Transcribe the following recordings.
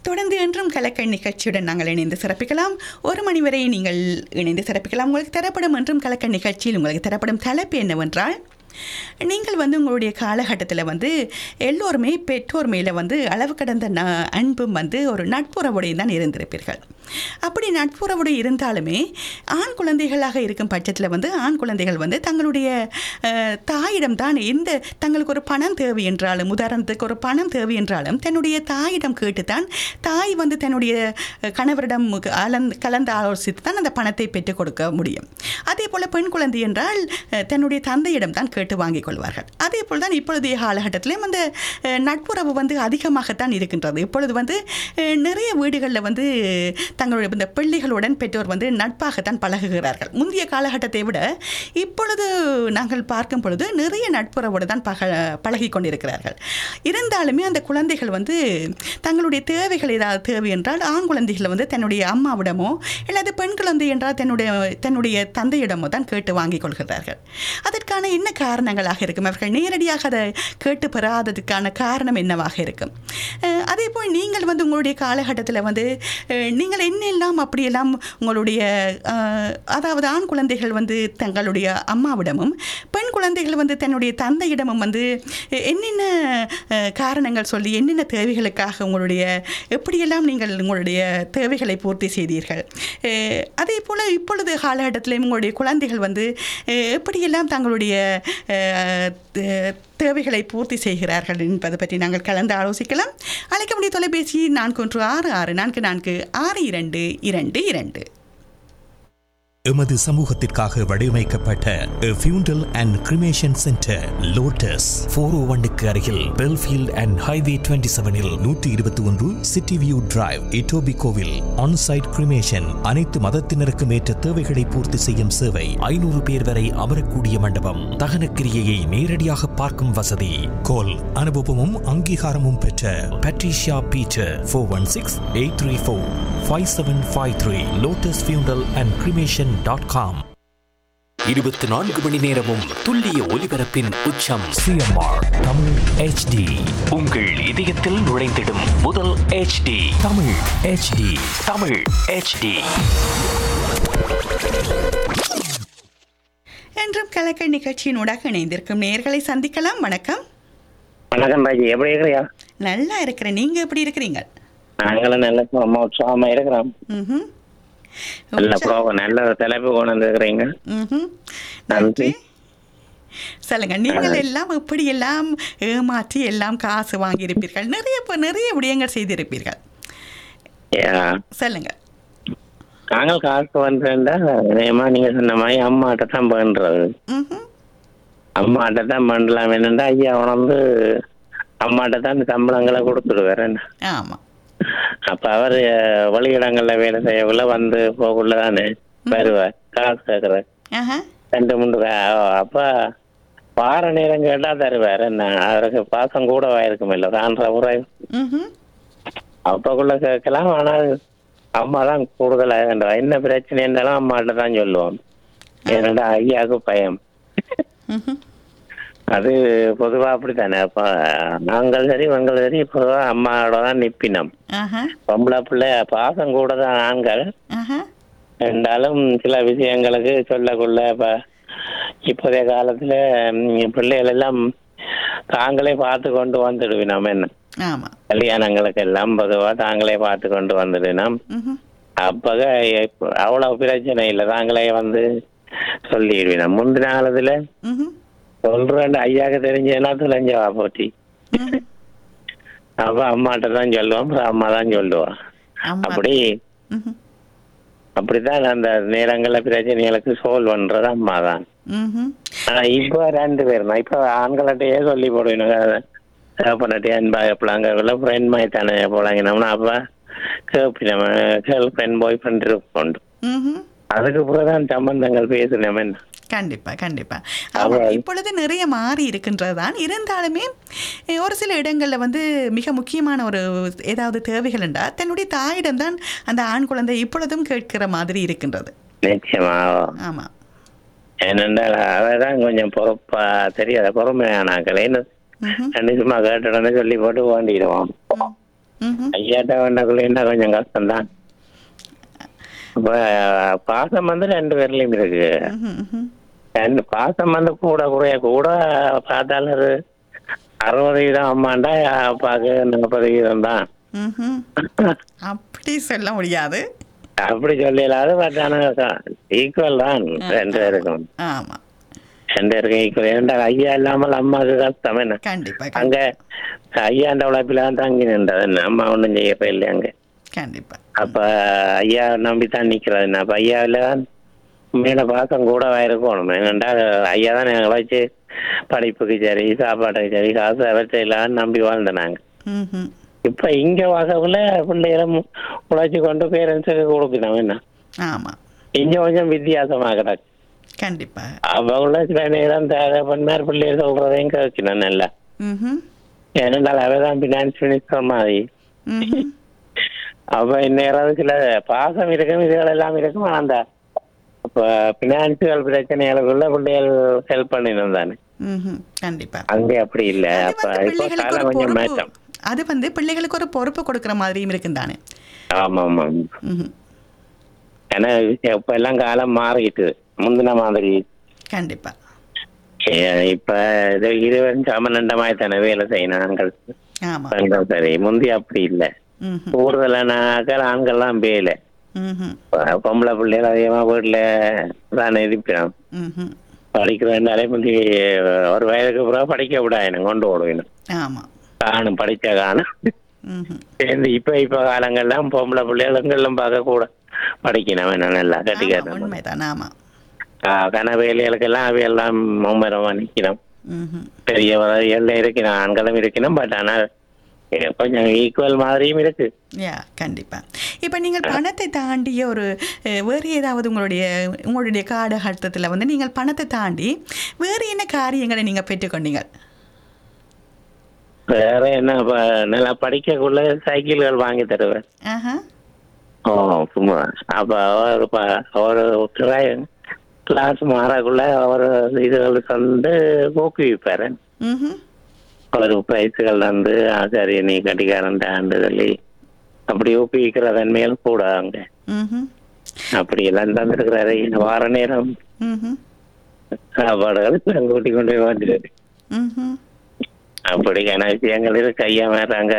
தொடர்ந்து என்றும் கலக்கல் நிகழ்ச்சியுடன் நாங்கள் இணைந்து சிறப்பிக்கலாம் ஒரு மணி வரை நீங்கள் இணைந்து சிறப்பிக்கலாம் உங்களுக்கு தரப்படும் என்றும் கலக்கல் நிகழ்ச்சியில் உங்களுக்கு தரப்படும் தலைப்பு என்னவென்றால் நீங்கள் வந்து உங்களுடைய காலகட்டத்தில் வந்து எல்லோருமே பெற்றோர் மேலே வந்து அளவு கடந்த ந அன்பும் வந்து ஒரு நட்புறவுடையும் தான் இருந்திருப்பீர்கள் அப்படி நட்புறவுடைய இருந்தாலுமே ஆண் குழந்தைகளாக இருக்கும் பட்சத்தில் வந்து ஆண் குழந்தைகள் வந்து தங்களுடைய அஹ், தாயிடம் தான் எந்த தங்களுக்கு ஒரு பணம் தேவை என்றாலும் உதாரணத்துக்கு ஒரு பணம் தேவை என்றாலும் தன்னுடைய தாயிடம் கேட்டுத்தான் தாய் வந்து தன்னுடைய அஹ், கணவரிடம் அலந் கலந்து ஆலோசித்து தான் அந்த பணத்தை பெற்றுக் கொடுக்க முடியும் அதே போல் பெண் குழந்தை என்றால் அஹ், தன்னுடைய தந்தையிடம் தான் கேட்டு வாங்கிக் கொள்வார்கள் அதே போல் தான் இப்பொழுதைய காலகட்டத்திலும் அந்த அஹ், நட்புறவு வந்து அதிகமாகத்தான் இருக்கின்றது இப்பொழுது வந்து அஹ், நிறைய வீடுகளில் வந்து தங்களுடைய இந்த பிள்ளைகளுடன் பெற்றோர் வந்து நட்பாகத்தான் பழகுகிறார்கள் முந்தைய காலகட்டத்தை விட இப்பொழுது நாங்கள் பார்க்கும் பொழுது நிறைய நட்புறவோடு தான் பக பழகி கொண்டிருக்கிறார்கள் இருந்தாலுமே அந்த குழந்தைகள் வந்து தங்களுடைய தேவைகள் ஏதாவது தேவை என்றால் ஆண் குழந்தைகள் வந்து தன்னுடைய அம்மாவிடமோ இல்லாது பெண் குழந்தை என்றால் தன்னுடைய தன்னுடைய தந்தையிடமோ தான் கேட்டு வாங்கிக் கொள்கிறார்கள் அதற்கான என்ன காரணங்களாக இருக்கும் அவர்கள் நேரடியாக அதை கேட்டு பெறாததுக்கான காரணம் என்னவாக இருக்கும் அஹ் அதே போல் நீங்கள் வந்து உங்களுடைய காலகட்டத்தில் வந்து அஹ் நீங்கள் என்னெல்லாம் அப்படியெல்லாம் உங்களுடைய அஹ், அதாவது ஆண் குழந்தைகள் வந்து தங்களுடைய அம்மாவிடமும் பெண் குழந்தைகள் வந்து தன்னுடைய தந்தையிடமும் வந்து அஹ், என்னென்ன அஹ், காரணங்கள் சொல்லி என்னென்ன தேவைகளுக்காக உங்களுடைய எப்படியெல்லாம் நீங்கள் உங்களுடைய தேவைகளை பூர்த்தி செய்தீர்கள் அஹ், அதே போல் இப்பொழுது காலகட்டத்தில் உங்களுடைய குழந்தைகள் வந்து அஹ், எப்படியெல்லாம் தங்களுடைய அஹ், தே- தேவைகளை பூர்த்தி செய்கிறார்கள் என்பது பற்றி நாங்கள் கலந்து ஆலோசிக்கலாம் அழைக்க முடிய தொலைபேசி நான்கு ஒன்று ஆறு ஆறு நான்கு நான்கு ஆறு இரண்டு இரண்டு இரண்டு எமது சமூகத்திற்காக வடிவமைக்கப்பட்ட funeral and cremation centre Lotus four O ஒன்னுக்கு அருகில் பெல்ஃபீல்ட் அண்ட் ஹைவே டுவெண்ட்டி செவனில் நூற்றி இருபத்தி ஒன்று சிட்டி வியூ டிரைவ் இட்டோபி கோவில் ஆன்சைட் கிரிமேஷன் அனைத்து மதத்தினருக்கும் ஏற்ற தேவைகளை பூர்த்தி செய்யும் சேவை ஐநூறு பேர் வரை அமரக்கூடிய மண்டபம் தகனக்கிரியையை நேரடியாக பார்க்கும் வசதி கோல் அனுபவமும் அங்கீகாரமும் பெற்ற Patricia Peter four one six eight three four five seven five three Lotus funeral and cremation dot com இருபத்தி நான்கு மணி நேரமும் துல்லிய ஒலிபரப்பின் உச்சம் சிஎம்ஆர் தமிழ் ஹெச்டி உங்கள் இதயத்தில் நுழைந்திடும் முதல் HD Tamil HD Tamil HD என்றும் கலக்கல் நிகழ்ச்சியினூடாக இணைந்திருக்கும் நேர்களை சந்திக்கலாம் வணக்கம் வணக்கம் பாஜி எப்படி இருக்கிறியா நல்லா இருக்கிறேன் நீங்கள் எப்படி இருக்கிறீங்க நாங்களும் நல்ல சும்மா உற்சாகமா இருக்கிறோம் ம்ஹும். நல்ல ப்ரோகம் நல்ல ஒரு தலைப்பு கொண்டு வந்துருக்கிறீங்க ம்ஹும். நன்றி. நன்றி சொல்லுங்க நீங்கள் எல்லாம் எப்படி எல்லாம் ஏமாற்றி எல்லாம் காசு வாங்கியிருப்பீர்கள் நிறைய ப- நிறைய விடயங்கள் செய்திருப்பீர்கள் யா. சொல்லுங்க நாங்கள் காசு வந்துட்டா நியமா நீங்க சொன்ன மாதிரி அம்மாட்ட தான் பண்றது ம்ஹும். அம்மாட்ட தான் பண்ணலாம் என்னண்டா ஐயா அவன் வந்து அம்மாட்ட தான் இந்த சம்பளங்களை கொடுத்துடுவார் என்ன ஆமாம் அப்ப அவர் வழியிடங்கள்ல வேலை செய்யக்குள்ள வந்து போக்குள்ள தானே வருவார் காசு கேட்கற ஆஹா ரெண்டு மூணு கா- அப்ப வார நேரம் கேட்டா தருவார் என்ன அவருக்கு பாசம் கூடவா இருக்கும் இல்ல தான்ற உரை ம்ஹும். அப்பக்குள்ள கேட்கலாம் ஆனால் அம்மா தான் கூடுதலா வேண்டாம் என்ன பிரச்சனை இருந்தாலும் அம்மாட்ட தான் சொல்லுவோம் ஏன்னா ஐயாவுக்கு பயம் ம்ஹும். அது பொதுவா அப்படித்தானே அப்ப நாங்கள் சரி உங்கள் சரி பொதுவா அம்மாவோட தான் நிப்பினோம் ஆஹா பொம்பளை பிள்ளை பாசம் கூட தான் ஆண்கள் ஆஹா இருந்தாலும் சில விஷயங்களுக்கு சொல்லக்குள்ள இப்ப இப்போதைய காலத்துல ம், பிள்ளைகள் எல்லாம் தாங்களே பார்த்து கொண்டு வந்துடுவோம் நம்ம என்ன ஆமாம் கல்யாணங்களுக்கு எல்லாம் பொதுவா தாங்களே பார்த்து கொண்டு வந்துடுவோம் ம்ஹும். அப்பக இப்ப அவ்வளவு பிரச்சனை இல்லை தாங்களே வந்து சொல்லிடுவேன் முந்தின காலத்துல ம்ஹும். சொல்றேன் ஐயாக்கு தெரிஞ்சதுன்னா துளைஞ்சவா போட்டி ம்ஹும். அப்ப அம்மாட்ட தான் சொல்லுவோம் அப்புறம் அம்மா தான் சொல்லுவா ஆமா. அப்படி ம்ஹும். அப்படித்தான் அந்த நேரங்கள்ல பிரச்சனைகளுக்கு சோல்வ் பண்றது அம்மா தான் ம்ஹும். ஆனா இப்ப ரெண்டு பேர் தான் இப்ப ஆண்கள்கிட்டயே சொல்லி போடுவேன் பண்ணட்டே அன்பா எப்பலாங்க ஃப்ரெண்ட் மாதிரி தானே போலாங்கினோம்னா அப்ப கேப்பினம் கேர்ள் ஃப்ரெண்ட் பாய் ஃப்ரெண்ட் இருப்போம் ம்ஹும். அதுக்கு பிறகுதான் சம்பந்தங்கள் பேசணும் என்ன கண்டிப்பா கண்டிப்பா ஆமா. ஆமா, இப்பொழுது நிறைய மாறி இருக்கின்றதுதான் இருந்தாலுமே அஹ், ஒரு சில இடங்கள்ல வந்து மிக முக்கியமான ஒரு ஏதாவது தேவைகள் என்றால் தன்னுடைய தாயிடம் தான் அந்த ஆண் குழந்தை இப்பொழுதும் கேட்கிற மாதிரி இருக்கின்றது நிச்சயமா ஆமா ஏனென்றால் அவதான் கொஞ்சம் பொறுப்பா தெரியாத பொறுமையானாக்கள் என்ன ம்ஹும். ரெண்டு சும்மா கேட்டுடனே சொல்லி போட்டு வேண்டிடுவான் ம். ம்ஹும். ஐயாட்ட வேண்டக்குள்ள கொஞ்சம் கஷ்டம்தான் இப்ப பாசம் வந்து ரெண்டு பேர்லயும் இருக்கு ம்ஹும், ம்ஹும். ரெண்டு பாசம் வந்து கூட குறைய கூட பார்த்தாலும் ஒரு அறுபது வீதம் அம்மாண்டா அப்பாவுக்கு நாற்பது வீதம் தான் ம்ஹும். அப்படி சொல்ல முடியாது அப்படி சொல்லலாது பட் ஆனால் ஈக்குவல் தான் ரெண்டு பேருக்கும் ஆமா ரெண்டு பேருக்கும் ஈக்குவல் ஏன்டா ஐயா இல்லாமல் அம்மாவுக்கு கஷ்டம் என்ன கண்டிப்பா அங்க கண்டிப்பா, ஐயாண்ட உழைப்பில தான் தங்கி நின்றது என்ன அம்மா ஒன்றும் செய்யப்ப இல்லை அங்க கண்டிப்பா அப்ப ஐயா நம்பி தான் நிக்கிறது என்ன அப்ப ஐயாவில தான் மேல பாசம் கூடவா இருக்கணும் என்னண்டா ஐயா தான் எங்களை வச்சு படிப்புக்கு சரி சாப்பாட்டுக்கு சரி காசு அவற்றையெல்லாம் நம்பி வாழ்ந்தனாங்க ம்ஹும். இப்ப இங்க வாசக்குள்ள பிள்ளைகளை உழைச்சி கொண்டு பேரண்ட்ஸுக்கு கொடுக்கணும் என்ன ஆமா இங்க கொஞ்சம் வித்தியாசமா கிடக்கு கண்டிப்பா அவங்கள சில நேரம் தகப்பன்மார் பிள்ளைகள் சொல்றதையும் கேட்கணும் நல்லா ம்ஹும். ஏனென்றால் அவதான் பினான்ஸ் மினிஸ்டர் மாதிரி ம்ஹும். அப்ப இந்நேரம் சில பாசம் இருக்கும் இதுகள் எல்லாம் இருக்கும் ஆனா அந்த இப்ப பினான்சியல் பிரச்சனைகளுக்குள்ள பிள்ளைகள் ஹெல்ப் பண்ணினோம் தானே ம்ஹும். கண்டிப்பா அங்கே அப்படி இல்ல அது அப்ப வந்து இப்போ பிள்ளைகளுக்கு காலம் ஒரு கொஞ்சம் பொறுப்பு மாற்றம் அது வந்து பிள்ளைகளுக்கு ஒரு பொறுப்பு கொடுக்கிற மாதிரியும் இருக்கும் தானே ஆமா ஆமா ம்ஹும். ஏன்னா இப்ப எல்லாம் காலம் மாறிட்டு முந்தின மாதிரி கண்டிப்பா ஏ, இப்ப இது இருவரும் சமநண்டமாய் தானே வேலை செய்யணும் ஆண்கள் ஆமா பெண்கள் சரி முந்தி அப்படி இல்ல ம்ஹும். கூடுதலான ஆட்கள் ஆண்கள்லாம் வேலை ம்ஹும். பொம்பளை பிள்ளைகள் அதிகமா வீட்டுல தானே இருப்பினோம் ம்ஹும். படிக்கிறதுனாலே முந்தி ஒரு வயதுக்கு பிறகு படிக்க விடாயினும் கொண்டு ஓடுவினும் ஆமா காணும் படிச்ச காணும் ம்ஹும். சேர்ந்து இப்ப இப்ப காலங்கள்லாம் பொம்பளை பிள்ளைகளுங்கெல்லாம் பார்க்க கூட படிக்கணும் என்ன நல்லா ஆமா, கட்டிக்காரன் உண்மைதான் ஆமா கனவேலிகளுக்கெல்லாம் அவையெல்லாம் மும்மரமா நிக்கணும் ம்ஹும். பெரிய எல்லாம் இருக்கணும் ஆண்களும் இருக்கணும் பட் ஆனால் eh, கொஞ்சம் ஈக்குவல் மாதிரியும் இருக்கு யா கண்டிப்பா இப்போ நீங்கள் பணத்தை தாண்டிய ஒரு அஹ், வேறு ஏதாவது உங்களுடைய உங்களுடைய காலகட்டத்தில் வந்து நீங்கள் பணத்தை தாண்டி வேறு என்ன காரியங்களை நீங்கள் பெற்றுக்கொண்டீங்க வேற என்ன இப்ப நல்லா படிக்கக்குள்ள சைக்கிள்கள் வாங்கி தருவேன் ஆஹா ஓ சும்மா அப்ப ஒரு ப- ஒரு கிளாஸ் மாறக்குள்ள ஒரு இதுகள் வந்து ஊக்குவிப்பாரு ம் ஒரு பிரைஸுகள் வந்து ஆ, சரி நீ கட்டிக்காரன் ஆண்டு சொல்லி அப்படி ஊக்குவிக்கிற தன்மையில் கூட அங்க ம் அப்படி எல்லாம் தந்திருக்கிறாரு இந்த வார நேரம் ம் சாப்பாடுகள் கூட்டி கொண்டு போய் வந்துட்டு ம் அப்படிக்கான விஷயங்கள் இருக்கு ஐயா மேறாங்க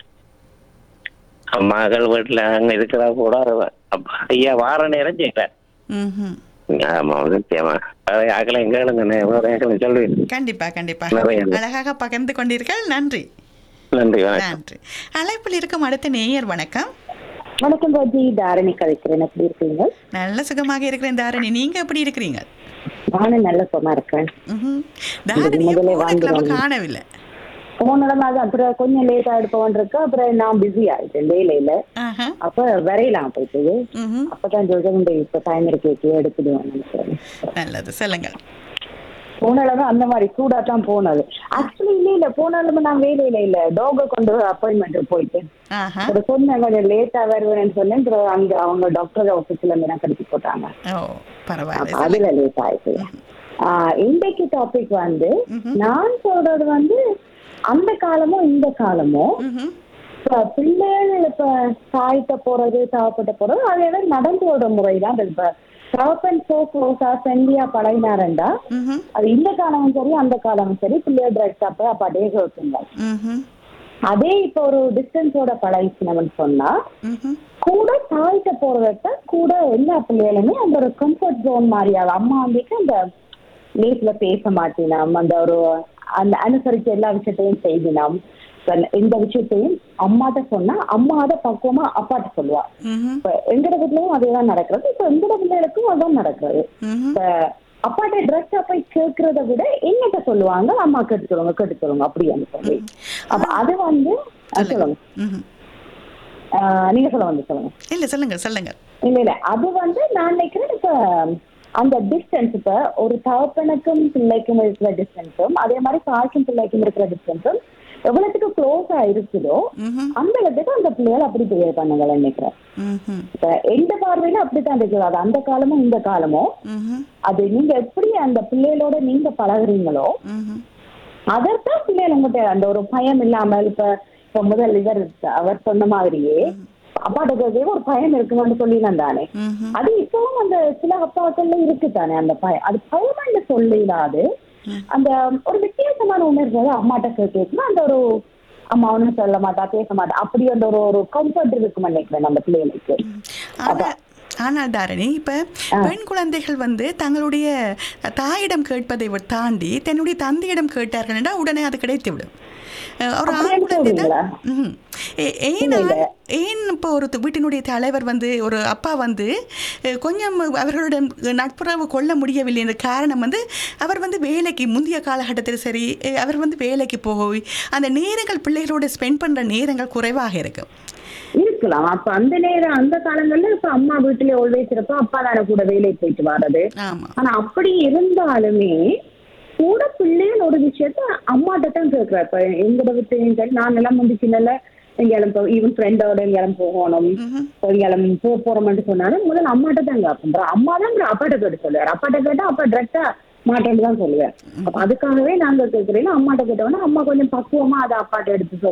மகள் வீட்டுல அங்க இருக்கிறா கூட அப்ப ஐயா வார நேரம் செய்யறார் ம் ஆமா நிச்சயமா அதை ஆக்கல எங்க கேளுங்க சொல்லுவேன் கண்டிப்பா கண்டிப்பா நிறைய இருக்கு. அழகாக பகிர்ந்து கொண்டீர்கள் நன்றி நன்றி வணக்கம் நன்றி அழைப்பில் இருக்கும் அடுத்த நேயர் வணக்கம் வணக்கம் ராஜி தாரணி கதைக்கிறேன் எப்படி இருக்கீங்க நல்ல சுகமாக இருக்கிறேன் தாரணி நீங்க எப்படி இருக்கிறீங்க நானும் நல்ல சுகமா இருக்கேன் ம்ஹும். தாரணியை முதல்ல போன கிழமை வாங்குறாங்க. காணவில்லை போனதான் அது அப்புறம் கொஞ்சம் லேட் ஆயிடுப்போன் இருக்கு அப்புறம் நான் பிஸி ஆயிட்டேன் வேலையில ஆஹா அப்ப வரையலாம் போயிட்டு ம்ஹும். அப்பதான் சொல்றேன் இப்ப டைம் இருக்கு எடுத்துடுவேன் நினைக்கிறேன் நல்லது சொல்லுங்க போனாலும் அந்த மாதிரி கூட தான் போனது ஆக்சுவலி இல்ல இல்ல போனாலும் நான் வேலையில இல்ல டாக கொண்டு அப்பாயின்மெண்ட் போயிட்டு ஆஹா ஒரு சொன்னேன் கொஞ்சம் லேட்டா வருவேன்னு சொன்னேன் அப்புறம் அங்க அவங்க டாக்டர் ஆபீஸ்ல இருந்து நான் கடிச்சு போட்டாங்க ஓ பரவாயில்ல அப்ப சொல்லுங்க. அதுல லேட் ஆயிடுச்சு ஆஹ் இன்றைக்கு டாபிக் வந்து ம்ஹும். நான் சொல்றது வந்து அந்த காலமும் இந்த காலமும் ம்ஹும். இப்ப பிள்ளைகள் இப்ப தாய்த்த போறது சாப்பிட்ட போறது அதோட நடந்து வர முறைதான் இப்ப தகப்பன் சோ க்ளோஸா ஃப்ரெண்ட்லியா பழகினாரண்டா ம்ஹும். அது இந்த காலமும் சரி அந்த காலமும் சரி பிள்ளைகள் டிரெக்ட் அப்ப அப்பாட்டே கேட்டுங்க ம்ஹும். அதே இப்ப ஒரு டிஸ்டன்ஸோட பழகிச்சினவன் சொன்னா ம்ஹும். கூட தாய்த்த போறத கூட எல்லா பிள்ளைகளுமே அந்த ஒரு கம்ஃபர்ட் ஜோன் மாதிரியாக அம்மா வந்துட்டு அந்த லேட்ல பேச மாட்டினோம் அந்த ஒரு அந்த அனுசரிச்சு எல்லா விஷயத்தையும் செய்தினோம் இந்த விஷயத்தையும் அம்மாட்ட சொன்னா அம்மா அதை பக்குவமா அப்பாட்ட சொல்லுவா ம்ஹும். இப்ப எங்கட வீட்லயும் அதேதான் நடக்கிறது இப்ப எங்கட பிள்ளைகளுக்கும் அதான் நடக்கிறது ம்ஹும். இப்ப அப்பாட்ட டிரெக்டா போய் கேட்கறத விட என்னட்ட சொல்லுவாங்க அம்மா கேட்டு சொல்லுங்க கேட்டு சொல்லுங்க அப்படின்னு சொல்லி அப்ப அது வந்து அஹ் சொல்லுங்க ம்ஹும். ஆஹ் நீங்க சொல்ல வந்து சொல்லுங்க இல்ல சொல்லுங்க சொல்லுங்க இல்ல இல்ல அது வந்து நான் நினைக்கிறேன் இப்ப அந்த டிஸ்டன்ஸ் இப்ப ஒரு தகப்பனுக்கும் பிள்ளைக்கும் இருக்கிற டிஸ்டன்ஸும் அதே மாதிரி தாய்க்கும் பிள்ளைக்கும் இருக்கிற டிஸ்டன்ஸும் எவ்வளவுக்கு க்ளோஸா இருக்குதோ ம்ஹும். அந்த இடத்துக்கு அந்த பிள்ளைகள் அப்படி பிஹேவ் பண்ணுங்க நினைக்கிறேன் ம்ஹும். இப்ப எந்த பார்வையில அப்படித்தான் இருக்குது அது அந்த காலமும் இந்த காலமும் ம்ஹும். அது நீங்க எப்படி அந்த பிள்ளைகளோட நீங்க பழகுறீங்களோ ம்ஹும். அதத்தான் பிள்ளைகள் உங்கள்கிட்ட அந்த ஒரு பயம் இல்லாமல் இப்ப இப்ப முதல் இவர் அவர் சொன்ன மாதிரியே அப்பாட்ட கேட்கவே ஒரு பயம் இருக்குமான்னு சொல்லி தானே ம்ஹும். அது இப்பவும் அந்த சில அப்பாக்கள்ல இருக்கு தானே அந்த பயம் அது பயமான்னு சொல்லிடாது அந்த ஒரு வித்தியாசமான உணர்வு வந்து அம்மாட்ட கேட்கணும் அந்த ஒரு அம்மா ஒன்றும் சொல்ல மாட்டா பேச மாட்டா அப்படி அந்த ஒரு ஒரு கம்ஃபர்ட் இருக்குமா நினைக்கிறேன் நம்ம பிள்ளைகளுக்கு ஆனா ஆனால் தாரணி இப்போ பெண் குழந்தைகள் வந்து தங்களுடைய தாயிடம் கேட்பதை விட தாண்டி தன்னுடைய தந்தையிடம் கேட்டார்கள் என்றால் உடனே அது கிடைத்துவிடும் அஹ் ஒரு ஆண் அப்படின்னு குழந்தை தான் சொல்றீங்களா? ம்ஹும். ஏ- ஏன் ஆண்- ஏன் இப்போ ஒரு து- வீட்டினுடைய தலைவர் வந்து ஒரு அப்பா வந்து அஹ், கொஞ்சம் அவர்களுடன் நட்புறவு கொள்ள முடியவில்லை என்ற காரணம் வந்து அவர் வந்து வேலைக்கு முந்தைய காலகட்டத்தில் சரி அஹ், அவர் வந்து வேலைக்கு போய் அந்த நேரங்கள் பிள்ளைகளோட ஸ்பெண்ட் பண்ணுற நேரங்கள் குறைவாக இருக்கும் இருக்கலாம் அப்ப அந்த நேரம் அந்த காலங்கள்ல இப்ப அம்மா வீட்டுல ஆல்வேஸ் இருப்பா அப்பா தானே கூட வேலைக்கு போயிட்டு வர்றது ஆமாம் ஆனா அப்படி இருந்தாலுமே கூட பிள்ளைகள் ஒரு விஷயத்த அம்மாட்ட தான் கேட்கிறா இப்ப எங்கட விட்டு சரி நான் எல்லாம் வந்து சின்னல எங்கேயும் போ ஈவன் ஃப்ரெண்டோட எங்கேயும் போகணும் எங்கேயும் போக போறோம்னு சொன்னாலும் முதல்ல அம்மாட்ட தான் கேட்போம் அம்மா தான் அப்பாட்ட கேட்டு சொல்லுவார் அப்பாட்ட கேட்டா அப்பா டிரெக்டா மாட்டேன்னு தான் சொல்லுவேன் அப்ப அதுக்காகவே நாங்க கேட்கிறேன் அம்மாட்ட கேட்டோம்னா அம்மா கொஞ்சம் பக்குவமா அதை அப்பாட்ட எடுத்து சொல்லுவாங்க